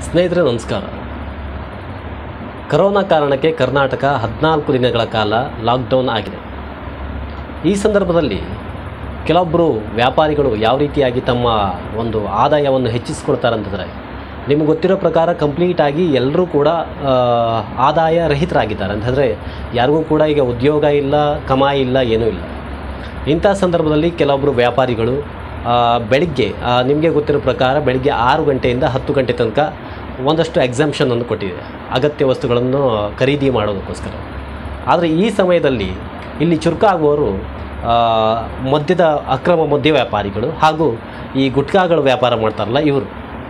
ಸ್ನೇಹಿತರೆ ನಮಸ್ಕಾರ ಕರೋನಾ ಕಾರಣಕ್ಕೆ ಕರ್ನಾಟಕ ಹದಿನಾಲ್ಕು ದಿನಗಳ ಕಾಲ ಲಾಕ್ಡೌನ್ ಆಗಿದೆ ಈ ಸಂದರ್ಭದಲ್ಲಿ ಕೆಲವೊಬ್ಬರು ವ್ಯಾಪಾರಿಗಳು ಯಾವ ರೀತಿಯಾಗಿ ತಮ್ಮ ಒಂದು ಆದಾಯವನ್ನು ಹೆಚ್ಚಿಸ್ಕೊಳ್ತಾರೆ ಅಂತಂದರೆ ನಿಮಗೆ ಗೊತ್ತಿರೋ ಪ್ರಕಾರ ಕಂಪ್ಲೀಟಾಗಿ ಎಲ್ಲರೂ ಕೂಡ ಆ, ಆದಾಯ ರಹಿತರಾಗಿದ್ದಾರೆ ಅಂತಂದರೆ ಯಾರಿಗೂ ಕೂಡ ಈಗ ಉದ್ಯೋಗ ಇಲ್ಲ ಕಮಾಯಿ ಇಲ್ಲ ಏನೂ ಇಲ್ಲ ಇಂಥ ಸಂದರ್ಭದಲ್ಲಿ ಕೆಲವೊಬ್ಬರು ವ್ಯಾಪಾರಿಗಳು ಆ, ಬೆಳಿಗ್ಗೆ ಆ, ನಿಮಗೆ ಗೊತ್ತಿರೋ ಪ್ರಕಾರ ಬೆಳಿಗ್ಗೆ ಆರು ಗಂಟೆಯಿಂದ ಹತ್ತು ಗಂಟೆ ತನಕ ಒಂದಷ್ಟು ಎಕ್ಸಾಮ್ಷನ್ ಅನ್ನು ಕೊಟ್ಟಿದೆ ಅಗತ್ಯ ವಸ್ತುಗಳನ್ನು ಖರೀದಿ ಮಾಡೋದಕ್ಕೋಸ್ಕರ ಆದರೆ ಈ ಸಮಯದಲ್ಲಿ ಇಲ್ಲಿ ಚುರುಕಾಗುವವರು ಆ, ಮದ್ಯದ ಅಕ್ರಮ ಮದ್ಯ ವ್ಯಾಪಾರಿಗಳು ಹಾಗೂ ಈ ಗುಟ್ಕಾಗಳು ವ್ಯಾಪಾರ ಮಾಡ್ತಾರಲ್ಲ ಇವರು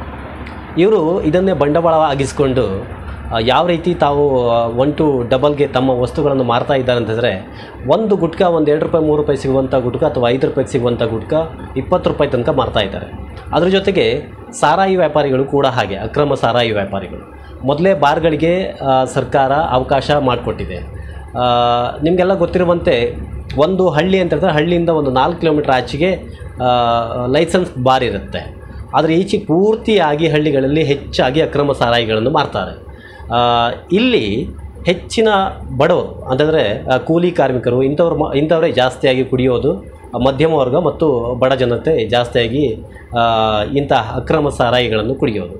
ಇವರು ಇದನ್ನೇ ಬಂಡವಾಳವಾಗಿಸ್ಕೊಂಡು ಆ, ಯಾವ ರೀತಿ ತಾವು ಒನ್ ಟು ಡಬಲ್ಗೆ ತಮ್ಮ ವಸ್ತುಗಳನ್ನು ಮಾರ್ತಾ ಇದ್ದಾರೆ ಅಂತಂದರೆ ಒಂದು ಗುಟ್ಕ ಒಂದು ಎರಡು ರೂಪಾಯಿ ಮೂರು ರೂಪಾಯಿ ಸಿಗುವಂಥ ಗುಟ್ಕ ಅಥವಾ ಐದು ರೂಪಾಯಿಗೆ ಸಿಗುವಂಥ ಗುಟ್ಕ ಇಪ್ಪತ್ತು ರೂಪಾಯಿ ತನಕ ಮಾರ್ತಾ ಇದ್ದಾರೆ ಅದ್ರ ಜೊತೆಗೆ ಸಾರಾಯಿ ವ್ಯಾಪಾರಿಗಳು ಕೂಡ ಹಾಗೆ ಅಕ್ರಮ ಸಾರಾಯಿ ವ್ಯಾಪಾರಿಗಳು ಮೊದಲೇ ಬಾರ್ಗಳಿಗೆ ಆ, ಸರ್ಕಾರ ಅವಕಾಶ ಮಾಡಿಕೊಟ್ಟಿದೆ ನಿಮಗೆಲ್ಲ ಗೊತ್ತಿರುವಂತೆ ಒಂದು ಹಳ್ಳಿ ಅಂತ ಹೇಳಿದ್ರೆ ಹಳ್ಳಿಯಿಂದ ಒಂದು ನಾಲ್ಕು ಕಿಲೋಮೀಟ್ರ್ ಆಚೆಗೆ ಲೈಸೆನ್ಸ್ ಬಾರ್ ಇರುತ್ತೆ ಆದರೆ ಈಚೆಗೆ ಪೂರ್ತಿಯಾಗಿ ಹಳ್ಳಿಗಳಲ್ಲಿ ಹೆಚ್ಚಾಗಿ ಅಕ್ರಮ ಸಾರಾಯಿಗಳನ್ನು ಮಾರ್ತಾರೆ ಆ, ಇಲ್ಲಿ ಹೆಚ್ಚಿನ ಬಡವರು ಅಂತಂದರೆ ಆ, ಕೂಲಿ ಕಾರ್ಮಿಕರು ಇಂಥವ್ರು ಮ ಇಂಥವರೇ ಜಾಸ್ತಿಯಾಗಿ ಕುಡಿಯೋದು ಆ, ಮಧ್ಯಮ ವರ್ಗ ಮತ್ತು ಬಡ ಜನತೆ ಜಾಸ್ತಿಯಾಗಿ ಆ, ಇಂತಹ ಅಕ್ರಮ ಸಾರಾಯಿಗಳನ್ನು ಕುಡಿಯೋದು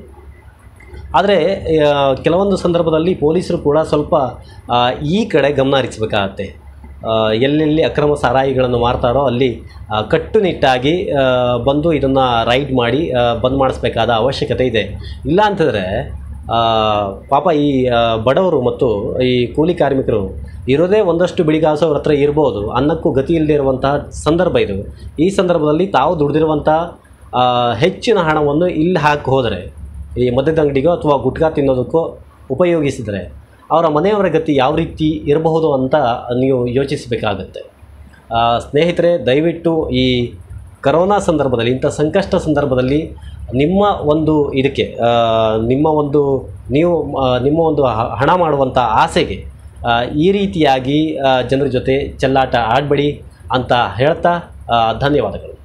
ಆದರೆ ಆ, ಕೆಲವೊಂದು ಸಂದರ್ಭದಲ್ಲಿ ಪೊಲೀಸರು ಕೂಡ ಸ್ವಲ್ಪ ಆ, ಈ ಕಡೆ ಗಮನ ಹರಿಸಬೇಕಾಗತ್ತೆ ಆ, ಎಲ್ಲೆಲ್ಲಿ ಅಕ್ರಮ ಸಾರಾಯಿಗಳನ್ನು ಮಾರ್ತಾರೋ ಅಲ್ಲಿ ಆ, ಕಟ್ಟುನಿಟ್ಟಾಗಿ ಆ, ಬಂದು ಇದನ್ನು ರೈಡ್ ಮಾಡಿ ಆ, ಬಂದ್ ಮಾಡಿಸ್ಬೇಕಾದ ಅವಶ್ಯಕತೆ ಇದೆ ಇಲ್ಲ ಅಂತಂದರೆ ಆ, ಪಾಪ ಈ ಆ, ಬಡವರು ಮತ್ತು ಈ ಕೂಲಿ ಕಾರ್ಮಿಕರು ಇರೋದೇ ಒಂದಷ್ಟು ಬಿಳಿಗಾಸು ಅವ್ರ ಹತ್ರ ಇರ್ಬೋದು ಅನ್ನಕ್ಕೂ ಗತಿ ಇಲ್ಲದೆ ಇರುವಂತಹ ಸಂದರ್ಭ ಇದು ಈ ಸಂದರ್ಭದಲ್ಲಿ ತಾವು ದುಡಿದಿರುವಂಥ ಆ, ಹೆಚ್ಚಿನ ಹಣವನ್ನು ಇಲ್ಲಿ ಹಾಕಿ ಹೋದರೆ ಈ ಮದ್ಯದ ಅಂಗಡಿಗೋ ಅಥವಾ ಗುಟ್ಕಾ ತಿನ್ನೋದಕ್ಕೋ ಉಪಯೋಗಿಸಿದರೆ ಅವರ ಮನೆಯವರ ಗತಿ ಯಾವ ರೀತಿ ಇರಬಹುದು ಅಂತ ನೀವು ಯೋಚಿಸಬೇಕಾಗತ್ತೆ ಆ, ಸ್ನೇಹಿತರೆ ದಯವಿಟ್ಟು ಈ ಕರೋನಾ ಸಂದರ್ಭದಲ್ಲಿ ಇಂಥ ಸಂಕಷ್ಟ ಸಂದರ್ಭದಲ್ಲಿ ನಿಮ್ಮ ಒಂದು ಇದಕ್ಕೆ ಆ, ನಿಮ್ಮ ಒಂದು ನೀವು ಆ, ನಿಮ್ಮ ಒಂದು ಹ- ಹಣ ಮಾಡುವಂಥ ಆಸೆಗೆ ಆ, ಈ ರೀತಿಯಾಗಿ ಆ, ಜನರ ಜೊತೆ ಚೆಲ್ಲಾಟ ಆಡಬೇಡಿ ಅಂತ ಹೇಳ್ತಾ ಆ, ಧನ್ಯವಾದಗಳು